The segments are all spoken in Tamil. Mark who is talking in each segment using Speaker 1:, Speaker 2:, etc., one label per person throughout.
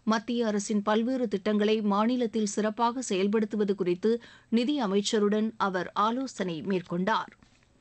Speaker 1: மத்திய அரசின் பல்வேறு திட்டங்களை மாநிலத்தில் சிறப்பாக செயல்படுத்துவது குறித்து நிதி அமைச்சருடன் அவர் ஆலோசனை மேற்கொண்டார்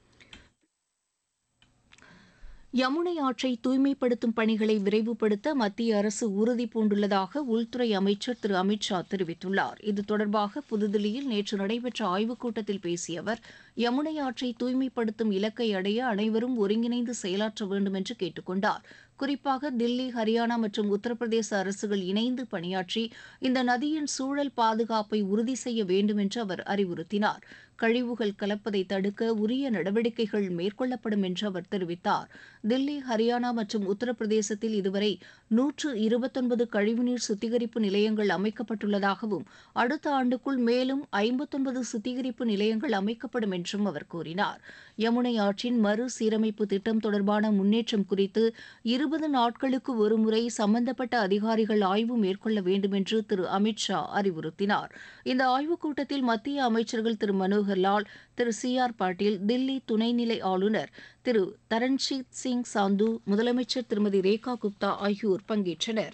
Speaker 1: யமுனை ஆற்றை தூய்மைப்படுத்தும் பணிகளை விரைவுபடுத்த மத்திய அரசு உறுதி பூண்டுள்ளதாக உள்துறை அமைச்சர் திரு அமித் ஷா தெரிவித்துள்ளார் இது தொடர்பாக புதுதில்லியில் நேற்று நடைபெற்ற ஆய்வுக் கூட்டத்தில் பேசிய அவர் யமுனை ஆற்றை தூய்மைப்படுத்தும் இலக்கை அடைய அனைவரும் ஒருங்கிணைந்து செயலாற்ற வேண்டும் என்று கேட்டுக் கொண்டார் குறிப்பாக தில்லி ஹரியானா மற்றும் உத்தரப்பிரதேச அரசுகள் இணைந்து பணியாற்றி இந்த நதியின் சூழல் பாதுகாப்பை உறுதி செய்ய வேண்டும் என்று அவர் அறிவுறுத்தினார் கழிவுகள் கலப்பதை தடுக்க உரிய நடவடிக்கைகள் மேற்கொள்ளப்படும் என்று அவர் தெரிவித்தார் தில்லி ஹரியானா மற்றும் உத்தரப்பிரதேசத்தில் இதுவரை நூற்று இருபத்தொன்பது கழிவுநீர் சுத்திகரிப்பு நிலையங்கள் அமைக்கப்பட்டுள்ளதாகவும் அடுத்த ஆண்டுக்குள் மேலும் ஐம்பத்தொன்பது சுத்திகரிப்பு நிலையங்கள் அமைக்கப்படும் என்றும் அவர் கூறினார் யமுனை ஆற்றின் மறுசீரமைப்பு திட்டம் தொடர்பான முன்னேற்றம் குறித்து இருபது நாட்களுக்கு ஒருமுறை சம்பந்தப்பட்ட அதிகாரிகள் ஆய்வு மேற்கொள்ள வேண்டும் என்று திரு அமித் ஷா அறிவுறுத்தினார் இந்த ஆய்வுக் கூட்டத்தில் மத்திய அமைச்சர்கள் திரு மனோகர் லால் திரு சி ஆர் பாட்டீல் தில்லி துணைநிலை ஆளுநர் திரு தரண்ஜீத் சிங் சாந்து முதலமைச்சர் திருமதி ரேகா குப்தா ஆகியோர் பங்கேற்றனர்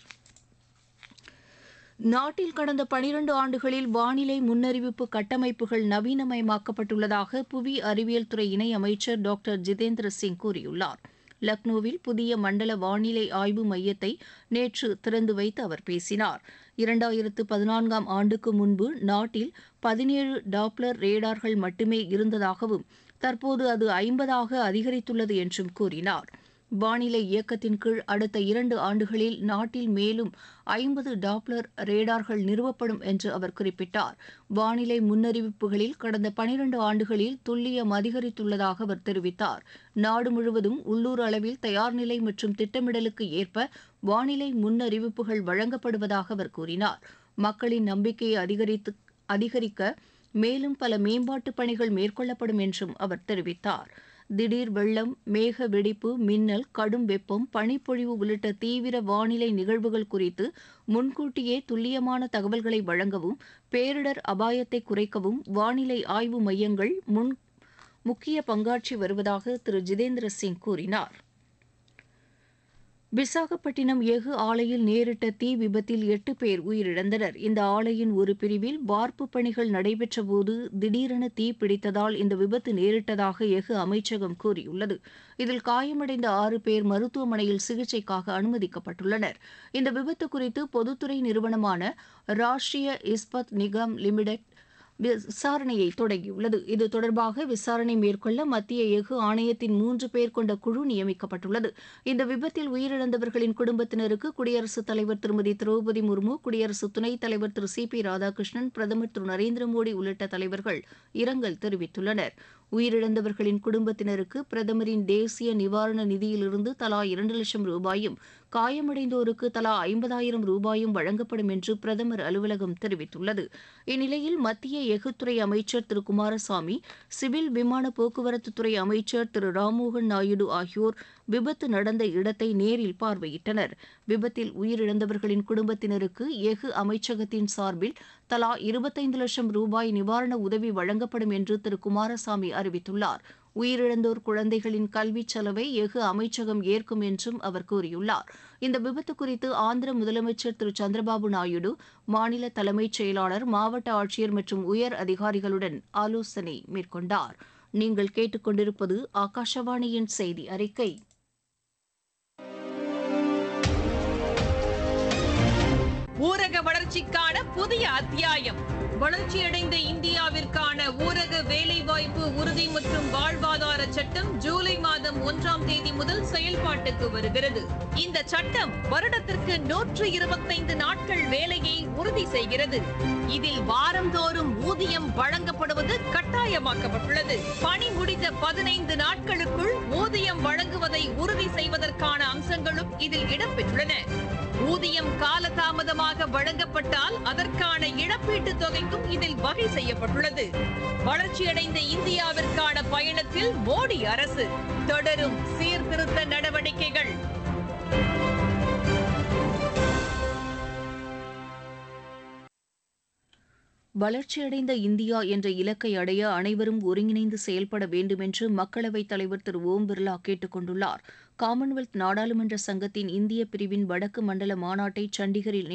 Speaker 1: நாட்டில் கடந்த பனிரண்டு ஆண்டுகளில் வானிலை முன்னறிவிப்பு கட்டமைப்புகள் நவீனமயமாக்கப்பட்டுள்ளதாக புவி அறிவியல் துறை இணை அமைச்சர் டாக்டர் ஜிதேந்திர சிங் கூறியுள்ளார் லக்னோவில் புதிய மண்டல வானிலை ஆய்வு மையத்தை நேற்று திறந்து வைத்து அவர் பேசினார் இரண்டாயிரத்து பதினான்காம் ஆண்டுக்கு முன்பு நாட்டில் பதினேழு டாப்ளர் ரேடார்கள் மட்டுமே இருந்ததாகவும் தற்போது அது ஐம்பதாக அதிகரித்துள்ளது என்றும் கூறினார் வானிலை இயக்கத்தின் கீழ் அடுத்த இரண்டு ஆண்டுகளில் நாட்டில் மேலும் ஐம்பது டாப்ளர் ரேடார்கள் நிறுவப்படும் என்று அவர் குறிப்பிட்டார் வானிலை முன்னறிவிப்புகளில் கடந்த பனிரண்டு ஆண்டுகளில் துல்லியம் அதிகரித்துள்ளதாக அவர் தெரிவித்தார் நாடு முழுவதும் உள்ளூர் அளவில் தயார்நிலை மற்றும் திட்டமிடலுக்கு ஏற்ப வானிலை முன்னறிவிப்புகள் வழங்கப்படுவதாக அவர் கூறினார் மக்களின் நம்பிக்கையை அதிகரித்து அதிகரிக்க மேலும் பல மேம்பாட்டுப் பணிகள் மேற்கொள்ளப்படும் என்றும் அவர் தெரிவித்தார் திடீர் வெள்ளம் மேக வெடிப்பு மின்னல் கடும் வெப்பம் பனிப்பொழிவு உள்ளிட்ட தீவிர வானிலை நிகழ்வுகள் குறித்து முன்கூட்டியே துல்லியமான தகவல்களை வழங்கவும் பேரிடர் அபாயத்தை குறைக்கவும் வானிலை ஆய்வு மையங்கள் முன் முக்கிய பங்காற்றி வருவதாக திரு ஜிதேந்திர சிங் கூறினார் விசாகப்பட்டினம் எஃகு ஆலையில் நேரிட்ட தீ விபத்தில் எட்டு பேர் உயிரிழந்தனர் இந்த ஆலையின் ஒரு பிரிவில் வார்ப்பு பணிகள் நடைபெற்றபோது திடீரென தீ பிடித்ததால் இந்த விபத்து நேரிட்டதாக எஃகு அமைச்சகம் கூறியுள்ளது இதில் காயமடைந்த ஆறு பேர் மருத்துவமனையில் சிகிச்சைக்காக அனுமதிக்கப்பட்டுள்ளனர் இந்த விபத்து குறித்து பொதுத்துறை நிறுவனமான ராஷ்டிரிய இஸ்பத் நிகம் லிமிடெட் விசாரணையை தொடங்கியுள்ளது இது தொடர்பாக விசாரணை மேற்கொள்ள மத்திய எஃகு ஆணையத்தின் மூன்று பேர் கொண்ட குழு நியமிக்கப்பட்டுள்ளது இந்த விபத்தில் உயிரிழந்தவர்களின் குடும்பத்தினருக்கு குடியரசுத் தலைவர் திருமதி திரௌபதி முர்மு குடியரசு துணைத் தலைவர் திரு சி பி ராதாகிருஷ்ணன் பிரதமர் திரு நரேந்திர மோடி உள்ளிட்ட தலைவர்கள் இரங்கல் தெரிவித்துள்ளனர் உயிரிழந்தவர்களின் குடும்பத்தினருக்கு பிரதமரின் தேசிய நிவாரண நிதியிலிருந்து தலா இரண்டு லட்சம் ரூபாயும் காயமடைந்தோருக்கு தலா ஐம்பதாயிரம் ரூபாயும் வழங்கப்படும் என்று பிரதமர் அலுவலகம் தெரிவித்துள்ளது இந்நிலையில் மத்திய எஃகுத்துறை அமைச்சர் திரு குமாரசாமி சிவில் விமான போக்குவரத்துத்துறை அமைச்சர் திரு ராம்மோகன் நாயுடு ஆகியோர் விபத்து நடந்த இடத்தை நேரில் பார்வையிட்டனர் விபத்தில் உயிரிழந்தவர்களின் குடும்பத்தினருக்கு எஃகு அமைச்சகத்தின் சார்பில் தலா இருபத்தைந்து லட்சம் ரூபாய் நிவாரண உதவி வழங்கப்படும் என்று திரு குமாரசாமி அறிவித்துள்ளார் உயிரிழந்தோர் குழந்தைகளின் கல்விச் செலவை எஃகு அமைச்சகம் ஏற்கும் என்றும் அவர் கூறியுள்ளார் இந்த விபத்து குறித்து ஆந்திர முதலமைச்சர் திரு சந்திரபாபு நாயுடு மாநில தலைமைச் செயலாளர் மாவட்ட ஆட்சியர் மற்றும் உயர் அதிகாரிகளுடன் ஆலோசனை மேற்கொண்டார் நீங்கள் கேட்டுக்கொண்டிருப்பது ஆகாஷவாணியின் செய்தி அறிக்கை
Speaker 2: ஊரக வளர்ச்சிக்கான புதிய அத்தியாயம் வளர்ச்சியடைந்த இந்தியாவிற்கான ஊரக வேலைவாய்ப்பு உறுதி மற்றும் வாழ்வாதார சட்டம் ஜூலை மாதம் ஒன்றாம் தேதி முதல் செயல்பாட்டுக்கு வருகிறது இந்த சட்டம் வருடத்திற்கு நூற்று இருபத்தைந்து நாட்கள் வேலையை உறுதி செய்கிறது இதில் வாரந்தோறும் ஊதியம் வழங்கப்படுவது கட்டாயமாக்கப்பட்டுள்ளது பணி முடிந்த பதினைந்து நாட்களுக்குள் ஊதியம் வழங்குவதை உறுதி செய்வதற்கான அம்சங்களும் இதில் இடம்பெற்றுள்ளன ஊதியம் காலதாமதமாக வழங்கப்பட்டால் அதற்கான இழப்பீட்டுத் தொகைக்கும் இதில் வகை செய்யப்பட்டுள்ளது வளர்ச்சியடைந்த இந்தியாவிற்கான பயணத்தில் மோடி அரசு தொடரும் சீர்திருத்த நடவடிக்கைகள்
Speaker 1: வளர்ச்சியடைந்த இந்தியா என்ற இலக்கை அடைய அனைவரும் ஒருங்கிணைந்து செயல்பட வேண்டும் என்று மக்களவைத் தலைவர் திரு ஓம் பிர்லா கேட்டுக் கொண்டுள்ளார் காமன்வெல்த் நாடாளுமன்ற சங்கத்தின் இந்திய பிரிவின் வடக்கு மண்டல மாநாட்டை சண்டிகரில்